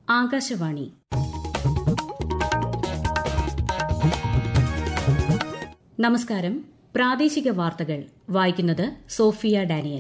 ആകാശവാണി നമസ്കാരം പ്രാദേശിക വാർത്തകൾ വായിക്കുന്നത് സോഫിയ ഡാനിയൽ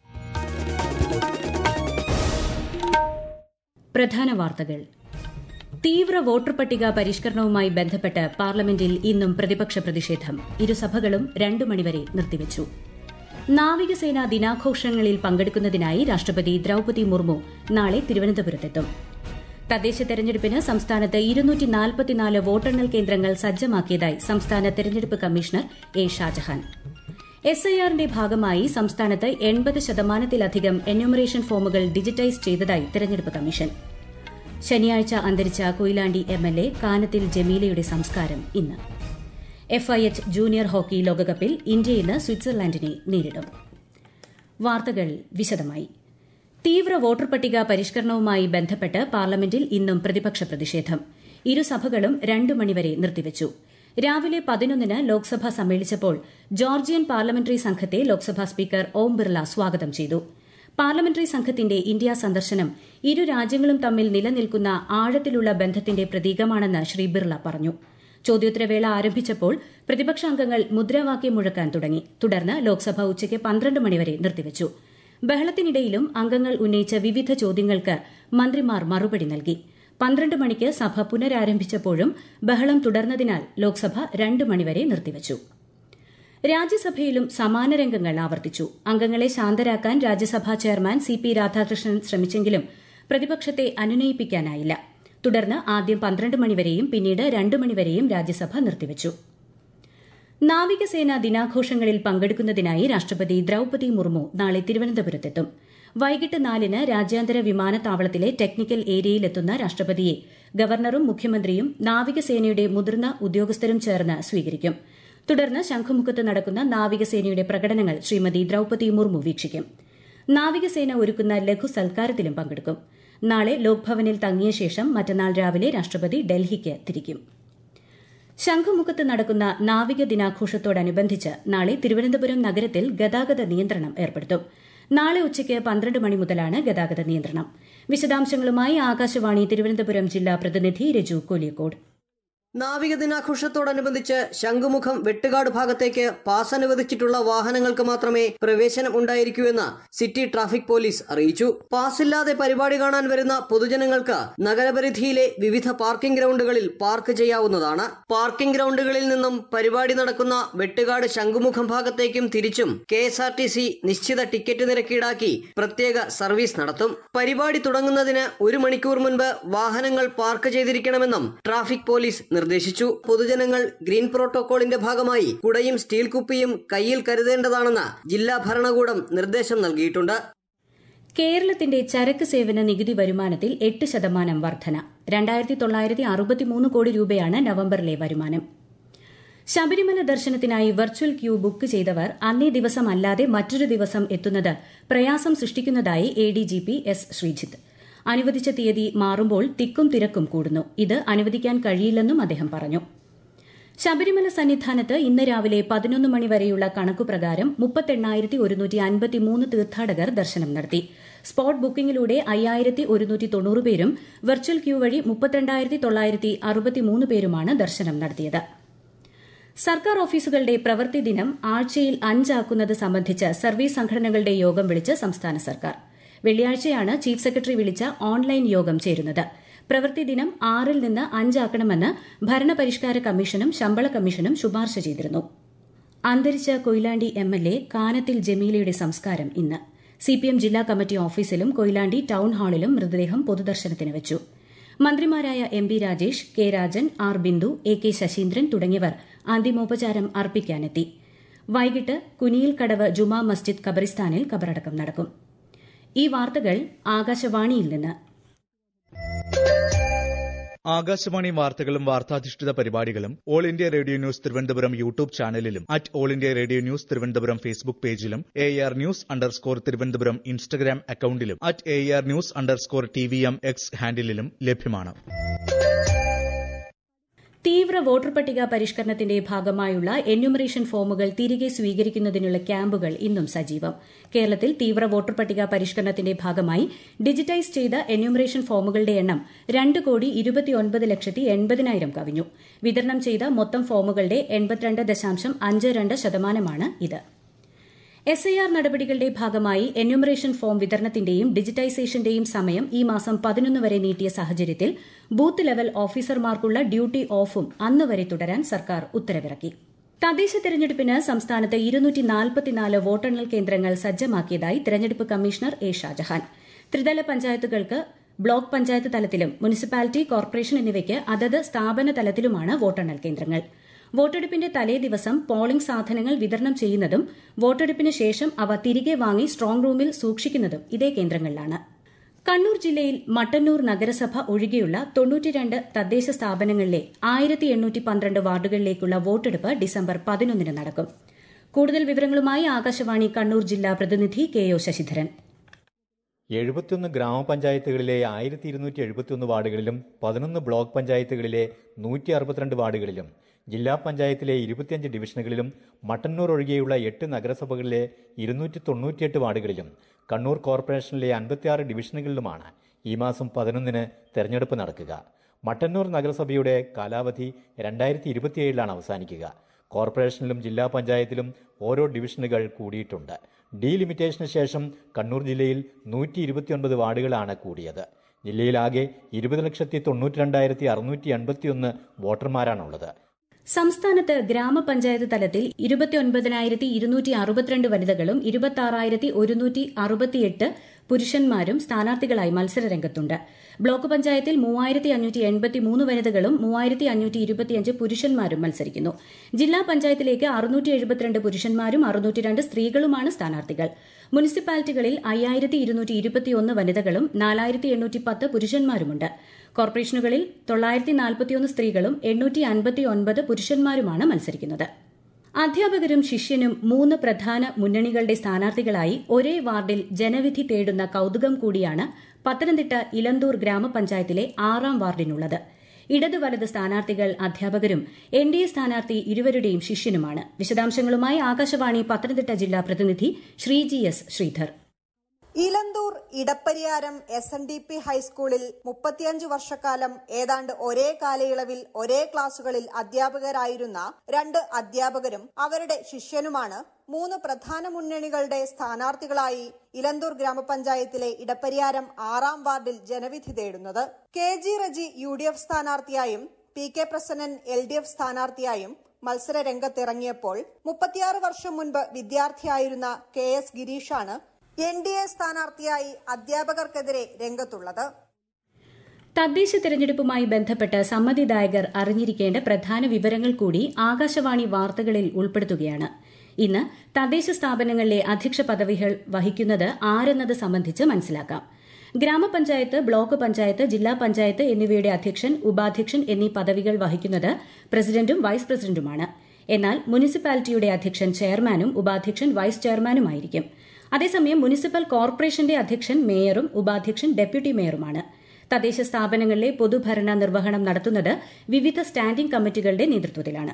പ്രധാന വാർത്തകൾ തീവ്ര വോട്ടർ പട്ടിക പരിഷ്കരണവുമായി ബന്ധപ്പെട്ട് പാർലമെന്റിൽ ഇന്നും പ്രതിപക്ഷ പ്രതിഷേധം ഇരുസഭകളും രണ്ടു മണിവരെ നിർത്തിവച്ചു നാവികസേനാ ദിനാഘോഷങ്ങളിൽ പങ്കെടുക്കുന്നതിനായി രാഷ്ട്രപതി ദ്രൌപതി മുർമു നാളെ തിരുവനന്തപുരത്തെത്തും തദ്ദേശ തെരഞ്ഞെടുപ്പിന് സംസ്ഥാനത്ത് ഇരുന്നൂറ്റി നാൽപ്പത്തിനാല് വോട്ടെണ്ണൽ കേന്ദ്രങ്ങൾ സജ്ജമാക്കിയതായി സംസ്ഥാന തെരഞ്ഞെടുപ്പ് commissioner A Shajahan S I ആറിന്റെ ഭാഗമായി സംസ്ഥാനത്ത് എൺപത് ശതമാനത്തിലധികം എന്യൂമറേഷൻ ഫോമുകൾ ഡിജിറ്റൈസ് ചെയ്തതായി തെരഞ്ഞെടുപ്പ് കമ്മീഷൻ ശനിയാഴ്ച അന്തരിച്ച Koyilandy M L A Kanathil ജമീലയുടെ സംസ്കാരം ഇന്ന് എഫ്ഐഎച്ച് ജൂനിയർ ഹോക്കി ലോകകപ്പിൽ ഇന്ത്യ ഇന്ന് സ്വിറ്റ്സർലാൻഡിനെ നേരിടും വാർത്തകൾ വിശദമായി തീവ്ര വോട്ടർ പട്ടിക പരിഷ്കരണവുമായി ബന്ധപ്പെട്ട് പാർലമെന്റിൽ ഇന്നും പ്രതിപക്ഷ പ്രതിഷേധം ഇരുസഭകളും രണ്ടു മണിവരെ നിർത്തിവച്ചു രാവിലെ പതിനൊന്നിന് ലോക്സഭ സമ്മേളിച്ചപ്പോൾ ജോർജിയൻ പാർലമെന്ററി സംഘത്തെ ലോക്സഭാ സ്പീക്കർ ഓം ബിർള സ്വാഗതം ചെയ്തു പാർലമെന്ററി സംഘത്തിന്റെ ഇന്ത്യ സന്ദർശനം ഇരു രാജ്യങ്ങളും തമ്മിൽ നിലനിൽക്കുന്ന ആഴത്തിലുള്ള ബന്ധത്തിന്റെ പ്രതീകമാണെന്ന് ശ്രീ ബിർള പറഞ്ഞു ചോദ്യോത്തരവേള ആരംഭിച്ചപ്പോൾ പ്രതിപക്ഷാംഗങ്ങൾ മുദ്രാവാക്യം മുഴക്കാൻ തുടങ്ങി തുടർന്ന് ലോക്സഭ ഉച്ചയ്ക്ക് പന്ത്രണ്ട് മണിവരെ നിർത്തിവച്ചു ബഹളത്തിനിടയിലും അംഗങ്ങൾ ഉന്നയിച്ച വിവിധ ചോദ്യങ്ങൾക്ക് മന്ത്രിമാർ മറുപടി നൽകി പന്ത്രണ്ട് മണിക്ക് സഭ പുനരാരംഭിച്ചപ്പോഴും ബഹളം തുടർന്നതിനാൽ ലോക്സഭ രണ്ട് മണിവരെ നിർത്തിവച്ചു രാജ്യസഭയിലും സമാന രംഗങ്ങൾ ആവർത്തിച്ചു അംഗങ്ങളെ ശാന്തരാക്കാൻ Rajya Sabha chairman C P Radhakrishnan ശ്രമിച്ചെങ്കിലും പ്രതിപക്ഷത്തെ അനുനയിപ്പിക്കാനായില്ല തുടർന്ന് ആദ്യം പന്ത്രണ്ട് മണിവരെയും പിന്നീട് രണ്ട് മണിവരെയും രാജ്യസഭ നിർത്തിവച്ചു നാവികസേന ദിനാഘോഷങ്ങളിൽ പങ്കെടുക്കുന്നതിനായി രാഷ്ട്രപതി ദ്രൌപതി മുർമു നാളെ തിരുവനന്തപുരത്തെത്തും വൈകിട്ട് നാലിന് രാജ്യാന്തര വിമാനത്താവളത്തിലെ ടെക്നിക്കൽ ഏരിയയിലെത്തുന്ന രാഷ്ട്രപതിയെ ഗവർണറും മുഖ്യമന്ത്രിയും നാവികസേനയുടെ മുതിർന്ന ഉദ്യോഗസ്ഥരും ചേർന്ന് സ്വീകരിക്കും തുടർന്ന് ശംഖുമുഖത്ത് നടക്കുന്ന നാവികസേനയുടെ പ്രകടനങ്ങൾ ശ്രീമതി ദ്രൌപതി മുർമു വീക്ഷിക്കും നാവികസേന ഒരുക്കുന്ന ലഘു സൽക്കാരത്തിലും പങ്കെടുക്കും നാളെ ലോക്ഭവനിൽ തങ്ങിയ ശേഷം മറ്റന്നാൾ രാവിലെ രാഷ്ട്രപതി ഡൽഹിക്ക് തിരിക്കും ശംഖുമുഖത്ത് നടക്കുന്ന നാവിക ദിനാഘോഷത്തോടനുബന്ധിച്ച് നാളെ തിരുവനന്തപുരം നഗരത്തിൽ ഗതാഗത നിയന്ത്രണം ഏർപ്പെടുത്തും നാളെ ഉച്ചയ്ക്ക് പന്ത്രണ്ട് മണി മുതലാണ് ഗതാഗത നിയന്ത്രണം വിശദാംശങ്ങളുമായി ആകാശവാണി തിരുവനന്തപുരം ജില്ലാ പ്രതിനിധി രജു കോലിയക്കോട് നാവിക ദിനാഘോഷത്തോടനുബന്ധിച്ച് ശംഖുമുഖം വെട്ടുകാട് ഭാഗത്തേക്ക് പാസ് അനുവദിച്ചിട്ടുള്ള വാഹനങ്ങൾക്ക് മാത്രമേ പ്രവേശനം ഉണ്ടായിരിക്കൂ എന്ന് സിറ്റി ട്രാഫിക് പോലീസ് അറിയിച്ചു പാസ് ഇല്ലാതെ പരിപാടി കാണാൻ വരുന്ന പൊതുജനങ്ങൾക്ക് നഗരപരിധിയിലെ വിവിധ പാർക്കിംഗ് ഗ്രൗണ്ടുകളിൽ പാർക്ക് ചെയ്യാവുന്നതാണ് പാർക്കിംഗ് ഗ്രൗണ്ടുകളിൽ നിന്നും പരിപാടി നടക്കുന്ന വെട്ടുകാട് ശംഖുമുഖം ഭാഗത്തേക്കും തിരിച്ചും K S R T C നിശ്ചിത ടിക്കറ്റ് നിരക്ക് ഈടാക്കി പ്രത്യേക സർവീസ് നടത്തും പരിപാടി തുടങ്ങുന്നതിന് ഒരു മണിക്കൂർ മുൻപ് വാഹനങ്ങൾ പാർക്ക് ചെയ്തിരിക്കണമെന്നും ട്രാഫിക് പോലീസ് നിർദ്ദേശിച്ചു പൊതുജനങ്ങൾ ഗ്രീൻ പ്രോട്ടോകോളിന്റെ ഭാഗമായി കുടയും സ്റ്റീൽ കുപ്പിയും കയ്യിൽ കരുതേണ്ടതാണെന്ന് ജില്ലാ ഭരണകൂടം നിർദ്ദേശം നൽകിയിട്ടുണ്ട് കേരളത്തിന്റെ ചരക്ക് സേവന നികുതി വരുമാനത്തിൽ എട്ട് ശതമാനം വർധന രണ്ടായിരത്തി തൊള്ളായിരത്തി അറുപത്തിമൂന്ന് കോടി രൂപയാണ് നവംബറിലെ വരുമാനം ശബരിമല ദർശനത്തിനായി വെർച്വൽ ക്യൂ ബുക്ക് ചെയ്തവർ അന്നേ ദിവസം അല്ലാതെ മറ്റൊരു ദിവസം എത്തുന്നത് പ്രയാസം സൃഷ്ടിക്കുന്നതായി A D G P S Sreejith അനുവദിച്ച തീയതി മാറുമ്പോൾ തിക്കും തിരക്കും കൂടുന്നു ഇത് അനുവദിക്കാൻ കഴിയില്ലെന്നും അദ്ദേഹം പറഞ്ഞു ശബരിമല സന്നിധാനത്ത് ഇന്ന് രാവിലെ പതിനൊന്ന് മണി വരെയുള്ള കണക്കുപ്രകാരം മുപ്പത്തെണ്ണായിരത്തി ഒരുന്നൂറ്റി അൻപത്തിമൂന്ന് തീർത്ഥാടകർ ദർശനം നടത്തി സ്പോട്ട് ബുക്കിംഗിലൂടെ അയ്യായിരത്തി ഒരുന്നൂറ്റി തൊണ്ണൂറ് പേരും വെർച്വൽ ക്യൂ വഴി മുപ്പത്തിരണ്ടായിരത്തി തൊള്ളായിരത്തി അറുപത്തിമൂന്ന് പേരുമാണ് ദർശനം നടത്തിയത് സർക്കാർ ഓഫീസുകളുടെ പ്രവൃത്തി ദിനം ആഴ്ചയിൽ അഞ്ചാക്കുന്നത് സംബന്ധിച്ച് സർവീസ് സംഘടനകളുടെ യോഗം വിളിച്ച് സംസ്ഥാന സർക്കാർ വെള്ളിയാഴ്ചയാണ് ചീഫ് സെക്രട്ടറി വിളിച്ച ഓൺലൈൻ യോഗം ചേരുന്നത് പ്രവൃത്തി ദിനം ആറിൽ നിന്ന് അഞ്ചാക്കണമെന്ന് ഭരണപരിഷ്കാര കമ്മീഷനും ശമ്പള കമ്മീഷനും ശുപാർശ ചെയ്തിരുന്നു അന്തരിച്ച Koyilandy M L A Kanathil ജമീലയുടെ സംസ്കാരം ഇന്ന് സിപിഎം ജില്ലാ കമ്മിറ്റി ഓഫീസിലും കൊയിലാണ്ടി ടൌൺ ഹാളിലും മൃതദേഹം പൊതുദർശനത്തിന് വെച്ചു മന്ത്രിമാരായ M P Rajesh K Rajan R Bindu A K Saseendran തുടങ്ങിയവർ അന്തിമോപചാരം അർപ്പിക്കാനെത്തി വൈകിട്ട് കുനിയിൽ കടവ് ജുമാ മസ്ജിദ് ഖബറിസ്ഥാനിൽ കബറടക്കം നടക്കും ഈ വാർത്തകൾ ആകാശവാണിയിൽ നിന്ന് ആകാശവാണി വാർത്തകളും വാർത്താധിഷ്ഠിത പരിപാടികളും all India radio news Thiruvananthapuram YouTube ചാനലിലും at all India radio news Thiruvananthapuram Facebook പേജിലും A R news underscore Thiruvananthapuram Instagram അക്കൌണ്ടിലും at A R news underscore T V M X ഹാൻഡിലും ലഭ്യമാണ് തീവ്ര വോട്ടർ പട്ടിക പരിഷ്കരണത്തിന്റെ ഭാഗമായുള്ള എന്യൂമറേഷൻ ഫോമുകൾ തിരികെ സ്വീകരിക്കുന്നതിനുള്ള ക്യാമ്പുകൾ ഇന്നും സജീവം കേരളത്തിൽ തീവ്ര വോട്ടർ പട്ടിക പരിഷ്കരണത്തിന്റെ ഭാഗമായി ഡിജിറ്റൈസ് ചെയ്ത എന്യൂമറേഷൻ ഫോമുകളുടെ എണ്ണം രണ്ട് കോടി ഇരുപത്തിയൊൻപത് ലക്ഷത്തി എൺപതിനായിരം കവിഞ്ഞു വിതരണം ചെയ്ത മൊത്തം ഫോമുകളുടെ എൺപത്തിരണ്ട് ദശാംശം അഞ്ച് രണ്ട് ശതമാനമാണ് ഇത് എസ് ഐ ആർ നടപടികളുടെ ഭാഗമായി എന്യൂമറേഷൻ ഫോം വിതരണത്തിന്റെയും ഡിജിറ്റൈസേഷന്റെയും സമയം ഈ മാസം പതിനൊന്ന് വരെ നീട്ടിയ സാഹചര്യത്തിൽ ബൂത്ത് ലെവൽ ഓഫീസർമാർക്കുള്ള ഡ്യൂട്ടി ഓഫും അന്ന് വരെ തുടരാൻ സർക്കാർ ഉത്തരവിറക്കി തദ്ദേശ തെരഞ്ഞെടുപ്പിന് സംസ്ഥാനത്ത് ഇരുന്നൂറ്റി നാൽപ്പത്തിനാല് വോട്ടെണ്ണൽ കേന്ദ്രങ്ങൾ സജ്ജമാക്കിയതായി തെരഞ്ഞെടുപ്പ് കമ്മീഷണർ എ ഷാജഹാൻ ത്രിതല പഞ്ചായത്തുകൾക്ക് ബ്ലോക്ക് പഞ്ചായത്ത് തലത്തിലും മുനിസിപ്പാലിറ്റി കോർപ്പറേഷൻ എന്നിവയ്ക്ക് അതത് സ്ഥാപന തലത്തിലുമാണ് വോട്ടെണ്ണൽ കേന്ദ്രങ്ങൾ വോട്ടെടുപ്പിന്റെ തലേ ദിവസം പോളിംഗ് സാധനങ്ങൾ വിതരണം ചെയ്യുന്നതും വോട്ടെടുപ്പിന് ശേഷം അവ തിരികെ വാങ്ങി സ്ട്രോങ് റൂമിൽ സൂക്ഷിക്കുന്നതും ഇതേ കേന്ദ്രങ്ങളിലാണ് കണ്ണൂർ ജില്ലയിൽ മട്ടന്നൂർ നഗരസഭ ഒഴികെയുള്ള തൊണ്ണൂറ്റിരണ്ട് തദ്ദേശ സ്ഥാപനങ്ങളിലെ ആയിരത്തി എണ്ണൂറ്റി പന്ത്രണ്ട് വാർഡുകളിലേക്കുള്ള വോട്ടെടുപ്പ് ഡിസംബർ പതിനൊന്നിന് നടക്കും കൂടുതൽ വിവരങ്ങളുമായി ആകാശവാണി കണ്ണൂർ ജില്ലാ പ്രതിനിധി കെ ഒ ശശിധരൻ എഴുപത്തിയൊന്ന് ഗ്രാമപഞ്ചായത്തുകളിലെ ആയിരത്തി ഇരുന്നൂറ്റി എഴുപത്തിയൊന്ന് വാർഡുകളിലും പതിനൊന്ന് ബ്ലോക്ക് പഞ്ചായത്തുകളിലെ നൂറ്റി അറുപത്തിരണ്ട് വാർഡുകളിലും ജില്ലാ പഞ്ചായത്തിലെ ഇരുപത്തിയഞ്ച് ഡിവിഷനുകളിലും മട്ടന്നൂർ ഒഴികെയുള്ള എട്ട് നഗരസഭകളിലെ ഇരുന്നൂറ്റി തൊണ്ണൂറ്റിയെട്ട് വാർഡുകളിലും കണ്ണൂർ കോർപ്പറേഷനിലെ അൻപത്തിയാറ് ഡിവിഷനുകളിലുമാണ് ഈ മാസം പതിനൊന്നിന് തെരഞ്ഞെടുപ്പ് നടക്കുക മട്ടന്നൂർ നഗരസഭയുടെ കാലാവധി രണ്ടായിരത്തി ഇരുപത്തിയേഴിലാണ് അവസാനിക്കുക കോർപ്പറേഷനിലും ജില്ലാ പഞ്ചായത്തിലും ഓരോ ഡിവിഷനുകൾ കൂടിയിട്ടുണ്ട് ഡീലിമിറ്റേഷന് ശേഷം കണ്ണൂർ ജില്ലയിൽ നൂറ്റി ഇരുപത്തിയൊൻപത് വാർഡുകളാണ് കൂടിയത് ജില്ലയിലാകെ ഇരുപത് ലക്ഷത്തി തൊണ്ണൂറ്റി രണ്ടായിരത്തി അറുന്നൂറ്റി എൺപത്തിയൊന്ന് വോട്ടർമാരാണുള്ളത് സംസ്ഥാനത്ത് ഗ്രാമപഞ്ചായത്ത് തലത്തിൽ ഇരുപത്തിയൊൻപതിനായിരത്തി ഇരുന്നൂറ്റി അറുപത്തിരണ്ട് വനിതകളും ഇരുപത്തി ആറായിരത്തി ഒരുന്നൂറ്റി അറുപത്തിയെട്ട് പുരുഷന്മാരും സ്ഥാനാർത്ഥികളായി മത്സരരംഗത്തുണ്ട് ബ്ലോക്ക് പഞ്ചായത്തിൽ മൂവായിരത്തി അഞ്ഞൂറ്റി എൺപത്തി മൂന്ന് വനിതകളും മൂവായിരത്തി അഞ്ഞൂറ്റി ഇരുപത്തിയഞ്ച് പുരുഷന്മാരും മത്സരിക്കുന്നു ജില്ലാ പഞ്ചായത്തിലേക്ക് അറുന്നൂറ്റി എഴുപത്തിരണ്ട് പുരുഷന്മാരും അറുന്നൂറ്റി രണ്ട് സ്ത്രീകളുമാണ് സ്ഥാനാർത്ഥികൾ മുനിസിപ്പാലിറ്റികളിൽ അയ്യായിരത്തി ഇരുന്നൂറ്റി ഇരുപത്തിയൊന്ന് വനിതകളും നാലായിരത്തി എണ്ണൂറ്റി പത്ത് പുരുഷന്മാരുമുണ്ട് കോർപ്പറേഷനുകളിൽ തൊള്ളായിരത്തി നാൽപ്പത്തിയൊന്ന് സ്ത്രീകളും എണ്ണൂറ്റി അൻപത്തിയൊൻപത് പുരുഷന്മാരുമാണ് മത്സരിക്കുന്നത് അധ്യാപകരും ശിഷ്യനും മൂന്ന് പ്രധാന മുന്നണികളുടെ സ്ഥാനാർത്ഥികളായി ഒരേ വാർഡിൽ ജനവിധി തേടുന്ന കൌതുകം കൂടിയാണ് പത്തനംതിട്ട ഇലന്തൂർ ഗ്രാമപഞ്ചായത്തിലെ ആറാം വാർഡിനുള്ളത് ഇടത് വലത് സ്ഥാനാർത്ഥികൾ അധ്യാപകരും എൻ ഡി എ സ്ഥാനാർത്ഥി ഇരുവരുടെയും ശിഷ്യനുമാണ് വിശദാംശങ്ങളുമായി ആകാശവാണി പത്തനംതിട്ട ജില്ലാ പ്രതിനിധി Sreeji S Sreedhar Elanthoor Edapariyaram S N D P ഹൈസ്കൂളിൽ മുപ്പത്തിയഞ്ച് വർഷക്കാലം ഏതാണ്ട് ഒരേ കാലയളവിൽ ഒരേ ക്ലാസുകളിൽ അധ്യാപകരായിരുന്ന രണ്ട് അധ്യാപകരും അവരുടെ ശിഷ്യനുമാണ് മൂന്ന് പ്രധാന മുന്നണികളുടെ സ്ഥാനാർത്ഥികളായി ഇലന്തൂർ ഗ്രാമപഞ്ചായത്തിലെ ഇടപ്പരിയാരം ആറാം വാർഡിൽ ജനവിധി തേടുന്നത് K G Reji U D F സ്ഥാനാർത്ഥിയായും P K Prasannan L D F സ്ഥാനാർത്ഥിയായും മത്സര രംഗത്തിറങ്ങിയപ്പോൾ മുപ്പത്തിയാറ് വർഷം മുൻപ് വിദ്യാർത്ഥിയായിരുന്ന കെ എസ് ഗിരീഷാണ് എൻ ഡി എ സ്ഥാനാർത്ഥിയായി അധ്യാപകർക്കെതിരെ രംഗത്തുള്ളത് തദ്ദേശ തെരഞ്ഞെടുപ്പുമായി ബന്ധപ്പെട്ട് സമ്മതിദായകർ അറിഞ്ഞിരിക്കേണ്ട പ്രധാന വിവരങ്ങൾ കൂടി ആകാശവാണി വാർത്തകളിൽ ഉൾപ്പെടുത്തുകയാണ് ഇന്ന് തദ്ദേശ സ്ഥാപനങ്ങളിലെ അധ്യക്ഷ പദവികൾ വഹിക്കുന്നത് ആരെന്നത് സംബന്ധിച്ച് മനസ്സിലാക്കാം ഗ്രാമപഞ്ചായത്ത് ബ്ലോക്ക് പഞ്ചായത്ത് ജില്ലാ പഞ്ചായത്ത് എന്നിവയുടെ അധ്യക്ഷൻ ഉപാധ്യക്ഷൻ എന്നീ പദവികൾ വഹിക്കുന്നത് പ്രസിഡന്റും വൈസ് പ്രസിഡന്റുമാണ് എന്നാൽ മുനിസിപ്പാലിറ്റിയുടെ അധ്യക്ഷൻ ചെയർമാനും ഉപാധ്യക്ഷൻ വൈസ് ചെയർമാനുമായിരിക്കും അതേസമയം മുനിസിപ്പൽ കോർപ്പറേഷന്റെ അധ്യക്ഷൻ മേയറും ഉപാധ്യക്ഷൻ ഡെപ്യൂട്ടി മേയറുമാണ് തദ്ദേശ സ്ഥാപനങ്ങളിലെ പൊതുഭരണ നിർവഹണം നടത്തുന്നത് വിവിധ സ്റ്റാൻഡിംഗ് കമ്മിറ്റികളുടെ നേതൃത്വത്തിലാണ്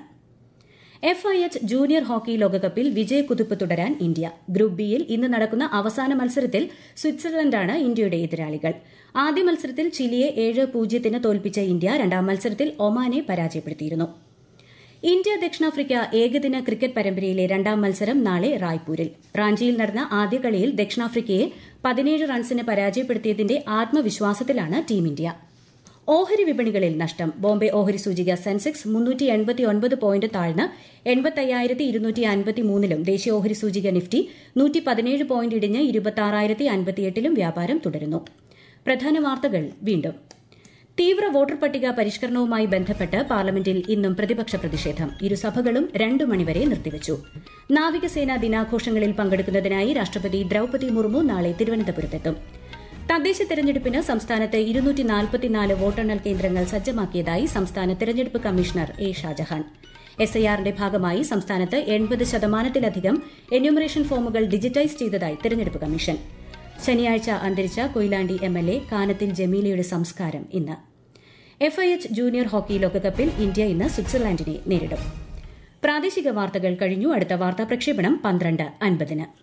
F I H junior hockey ലോകകപ്പിൽ വിജയക്കുതിപ്പ് തുടരാൻ ഇന്ത്യ ഗ്രൂപ്പ് ബിയിൽ ഇന്ന് നടക്കുന്ന അവസാന മത്സരത്തിൽ സ്വിറ്റ്സർലൻഡാണ് ഇന്ത്യയുടെ എതിരാളികൾ ആദ്യ മത്സരത്തിൽ ചിലിയെ ഏഴ് പൂജ്യത്തിന് തോൽപ്പിച്ച ഇന്ത്യ രണ്ടാം മത്സരത്തിൽ ഒമാനെ പരാജയപ്പെടുത്തിയിരുന്നു ഇന്ത്യ ദക്ഷിണാഫ്രിക്ക ഏകദിന ക്രിക്കറ്റ് പരമ്പരയിലെ രണ്ടാം മത്സരം നാളെ റായ്പൂരിൽ റാഞ്ചിയിൽ നടന്ന ആദ്യ കളിയിൽ ദക്ഷിണാഫ്രിക്കയെ പതിനേഴ് റൺസിന് പരാജയപ്പെടുത്തിയതിന്റെ ആത്മവിശ്വാസത്തിലാണ് ടീം ഇന്ത്യ ഓഹരി വിപണികളിൽ നഷ്ടം ബോംബെ ഓഹരി സൂചിക സെൻസെക്സ് മുന്നൂറ്റി എൺപത്തിയൊൻപത് പോയിന്റ് താഴ്ന്ന് എൺപത്തയ്യായിരത്തി ഇരുന്നൂറ്റി അൻപത്തിമൂന്നിലും ദേശീയ ഓഹരി സൂചിക നിഫ്റ്റി നൂറ്റി പതിനേഴ് പോയിന്റ് ഇടിഞ്ഞ് ഇരുപത്തി അൻപത്തിയെട്ടിലും വ്യാപാരം തുടരുന്നു പ്രധാന വാർത്തകൾ വീണ്ടും തീവ്ര വോട്ടർ പട്ടിക പരിഷ്കരണവുമായി ബന്ധപ്പെട്ട് പാർലമെന്റിൽ ഇന്നും പ്രതിപക്ഷ പ്രതിഷേധം ഇരുസഭകളും രണ്ടു മണിവരെ നിർത്തിവച്ചു നാവികസേനാ ദിനാഘോഷങ്ങളിൽ പങ്കെടുക്കുന്നതിനായി രാഷ്ട്രപതി ദ്രൌപതി മുർമു നാളെ തിരുവനന്തപുരത്തെത്തും തദ്ദേശ തെരഞ്ഞെടുപ്പിന് സംസ്ഥാനത്ത് ഇരുന്നൂറ്റി നാൽപ്പത്തിനാല് വോട്ടെണ്ണൽ കേന്ദ്രങ്ങൾ സജ്ജമാക്കിയതായി സംസ്ഥാന തെരഞ്ഞെടുപ്പ് commissioner A Shajahan S I ആറിന്റെ ഭാഗമായി സംസ്ഥാനത്ത് എൺപത് ശതമാനത്തിലധികം എന്യൂമറേഷൻ ഫോമുകൾ ഡിജിറ്റൈസ് ചെയ്തതായി തെരഞ്ഞെടുപ്പ് കമ്മീഷൻ ശനിയാഴ്ച അന്തരിച്ച Koyilandy M L A Kanathil ജമീലയുടെ സംസ്കാരം ഇന്ന് F I H junior hockey ലോകകപ്പിൽ ഇന്ത്യ ഇന്ന് സ്വിറ്റ്സർലാൻഡിനെ നേരിടും പ്രാദേശിക വാർത്തകൾ കഴിഞ്ഞു അടുത്ത വാർത്താ പ്രക്ഷേപണം പന്ത്രണ്ട് അൻപതിന്